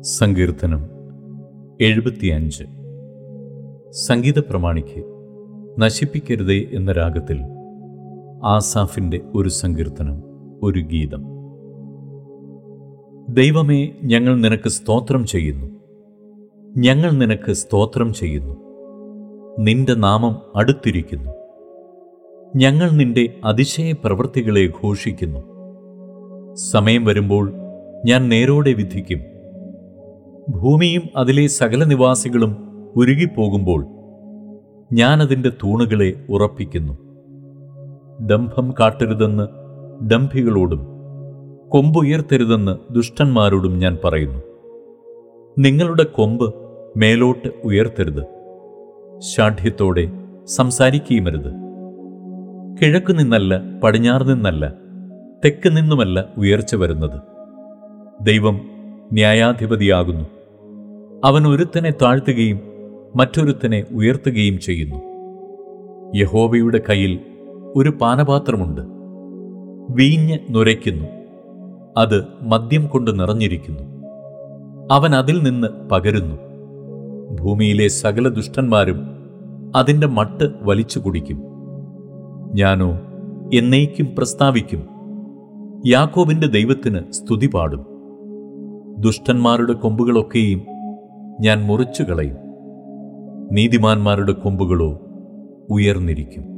സങ്കീർത്തനം എഴുപത്തിയഞ്ച് സംഗീത പ്രമാണിക്ക് നശിപ്പിക്കരുതേ എന്ന രാഗത്തിൽ ആസാഫിൻ്റെ ഒരു സങ്കീർത്തനം ഒരു ഗീതം ദൈവമേ ഞങ്ങൾ നിനക്ക് സ്തോത്രം ചെയ്യുന്നു ഞങ്ങൾ നിനക്ക് സ്തോത്രം ചെയ്യുന്നു നിന്റെ നാമം അടുത്തിരിക്കുന്നു ഞങ്ങൾ നിന്റെ അതിശയ പ്രവൃത്തികളെ ഘോഷിക്കുന്നു സമയം വരുമ്പോൾ ഞാൻ നേരോടെ വിധിക്കും ഭൂമിയും അതിലെ സകല നിവാസികളും ഉരുകിപ്പോകുമ്പോൾ ഞാൻ അതിൻ്റെ തൂണുകളെ ഉറപ്പിക്കുന്നു ദംഭം കാട്ടരുതെന്ന് ദംഭികളോടും കൊമ്പുയർത്തരുതെന്ന് ദുഷ്ടന്മാരോടും ഞാൻ പറയുന്നു നിങ്ങളുടെ കൊമ്പ് മേലോട്ട് ഉയർത്തരുത് ശാഠ്യത്തോടെ സംസാരിക്കുകയുമരുത് കിഴക്കു നിന്നല്ല പടിഞ്ഞാറ് നിന്നല്ല തെക്ക് നിന്നുമല്ല ഉയർച്ച വരുന്നത് ദൈവം ന്യായാധിപതിയാകുന്നു അവൻ ഒരുത്തനെ താഴ്ത്തുകയും മറ്റൊരുത്തനെ ഉയർത്തുകയും ചെയ്യുന്നു യഹോവയുടെ കയ്യിൽ ഒരു പാനപാത്രമുണ്ട് വീഞ്ഞ് നുരയ്ക്കുന്നു അത് മദ്യം കൊണ്ട് നിറഞ്ഞിരിക്കുന്നു അവൻ അതിൽ നിന്ന് പകരുന്നു ഭൂമിയിലെ സകല ദുഷ്ടന്മാരും അതിൻ്റെ മട്ട് വലിച്ചു കുടിക്കും ഞാനോ എന്നേക്കും പ്രസ്താവിക്കും യാക്കോബിന്റെ ദൈവത്തിന് സ്തുതി പാടും ദുഷ്ടന്മാരുടെ കൊമ്പുകളൊക്കെയും ഞാൻ മുറിച്ചു കളയും നീതിമാന്മാരുടെ കൊമ്പുകളോ ഉയർന്നിരിക്കും